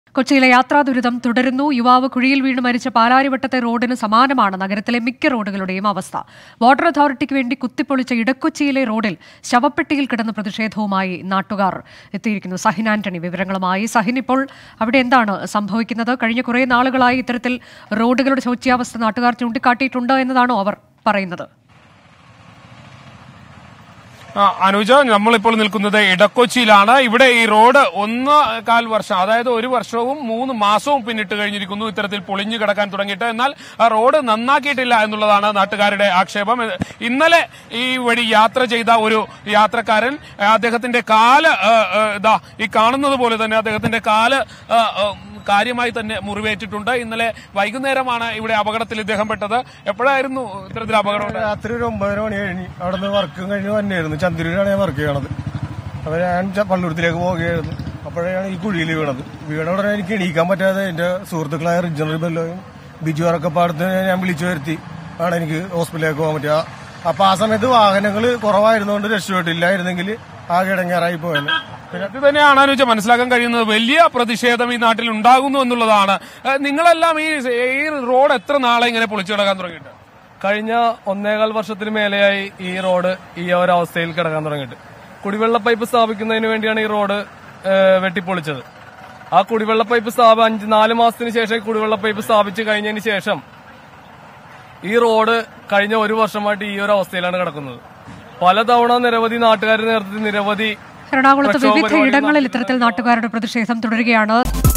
കൊച്ചിയിലെ യാത്രാ ദുരിതം തുടരുന്നു യുവാവ് കുഴിയിൽ വീണ് മരിച്ച പാലാരിവട്ടത്തെ റോഡിന് സമാനമാണ് നഗരത്തിലെ മിക്ക റോഡുകളുടെയും അവസ്ഥ വാട്ടർ അതോറിറ്റിക്ക് വേണ്ടി കുത്തിപ്പൊളിച്ച ഇടക്കൊച്ചിയിലെ റോഡിൽ ശവപ്പെട്ടിയിൽ കിടന്ന പ്രതിഷേധവുമായി നാട്ടുകാർ എത്തിയിരിക്കുന്നു സഹിൻ ആന്റണി വിവരങ്ങളുമായി സഹിൻ ഇപ്പോൾ അവിടെ എന്താണ് സംഭവിക്കുന്നത് കഴിഞ്ഞ കുറേ നാളുകളായി ഇത്തരത്തിൽ റോഡുകളുടെ ശോച്യാവസ്ഥ നാട്ടുകാർ ചൂണ്ടിക്കാട്ടിയിട്ടുണ്ട് എന്നതാണോ അവർ പറയുന്നത് ആ, അനുജ നമ്മളിപ്പോൾ നിൽക്കുന്നത് ഇടക്കൊച്ചിയിലാണ് ഇവിടെ ഈ റോഡ് ഒന്ന് കാൽ വർഷം അതായത് ഒരു വർഷവും മൂന്ന് മാസവും പിന്നിട്ട് കഴിഞ്ഞിരിക്കുന്നു ഇത്തരത്തിൽ പൊളിഞ്ഞു കിടക്കാൻ തുടങ്ങിയിട്ട് എന്നാൽ ആ റോഡ് നന്നാക്കിയിട്ടില്ല എന്നുള്ളതാണ് നാട്ടുകാരുടെ ആക്ഷേപം ഇന്നലെ ഈ വഴി യാത്ര ചെയ്ത ഒരു യാത്രക്കാരൻ ആ, അദ്ദേഹത്തിന്റെ കാല് ആ, ആ, ഇതാ ഈ കാണുന്നത് പോലെ തന്നെ അദ്ദേഹത്തിന്റെ കാല് ആ, ആ, കാര്യമായി തന്നെ മുറിവേറ്റിട്ടുണ്ട് ഇന്നലെ വൈകുന്നേരമാണ് ഇവിടെ അപകടത്തിൽ ഇദ്ദേഹം പെട്ടത് എപ്പോഴായിരുന്നു ഇത്തരത്തിൽ അപകടം ഉണ്ടായത്? രാത്രി ഒരു ഒമ്പതര മണി കഴിഞ്ഞ് അവിടെ നിന്ന് വർക്കും കഴിഞ്ഞ് തന്നെയായിരുന്നു ചന്ദ്രൂരാണ് ഞാൻ വർക്ക് ചെയ്യണത് അപ്പൊ ഞാൻ ച- പള്ളുരുത്തിലേക്ക് പോവുകയായിരുന്നു അപ്പോഴാണ് ഈ കുഴിയിൽ വീണത് വീണ ഉടനെ എനിക്ക് എണീക്കാൻ പറ്റാതെ എന്റെ സുഹൃത്തുക്കളായ റിജണൽ ബെല്ലോയും ബിജു അറക്കപ്പാടത്ത് ഞാൻ വിളിച്ചു വരുത്തി ആണ് എനിക്ക് ഹോസ്പിറ്റലിലേക്ക് പോകാൻ പറ്റുക അപ്പൊ ആ സമയത്ത് വാഹനങ്ങൾ കുറവായിരുന്നുകൊണ്ട് രക്ഷപ്പെട്ടില്ലായിരുന്നെങ്കിൽ ആകെ ഇടങ്ങേറായി പോയത് പിന്നെ ഇത് തന്നെയാണ് അനുജ മനസ്സിലാക്കാൻ കഴിയുന്നത് വലിയ പ്രതിഷേധം ഈ നാട്ടിൽ ഉണ്ടാകുന്നു എന്നുള്ളതാണ് ഏഹ് നിങ്ങളെല്ലാം ഈ ഈ റോഡ് എത്ര നാളെ ഇങ്ങനെ പൊളിച്ചു കിടക്കാൻ തുടങ്ങിയിട്ട് കഴിഞ്ഞ ഒന്നേകാൽ വർഷത്തിന് മേലെയായി ഈ റോഡ് ഈ ഒരു അവസ്ഥയിൽ കിടക്കാൻ തുടങ്ങിയിട്ട് കുടിവെള്ള പൈപ്പ് സ്ഥാപിക്കുന്നതിന് വേണ്ടിയാണ് ഈ റോഡ് ഏഹ്, വെട്ടിപ്പൊളിച്ചത് ആ കുടിവെള്ള പൈപ്പ് സ്ഥാപ അഞ്ച് നാല് മാസത്തിന് ശേഷം ഈ കുടിവെള്ള പൈപ്പ് സ്ഥാപിച്ച് കഴിഞ്ഞതിന് ശേഷം ഈ റോഡ് കഴിഞ്ഞ ഒരു വർഷമായിട്ട് ഈ ഒരു അവസ്ഥയിലാണ് കിടക്കുന്നത് പലതവണ നിരവധി നാട്ടുകാരുടെ നേതൃത്വത്തിൽ നിരവധി എറണാകുളത്ത് പ്രക്ഷോഭ വിവിധ പരിപാടികൾ ഇടങ്ങളിൽ ഇത്തരത്തിൽ നാട്ടുകാരുടെ പ്രതിഷേധം തുടരുകയാണ്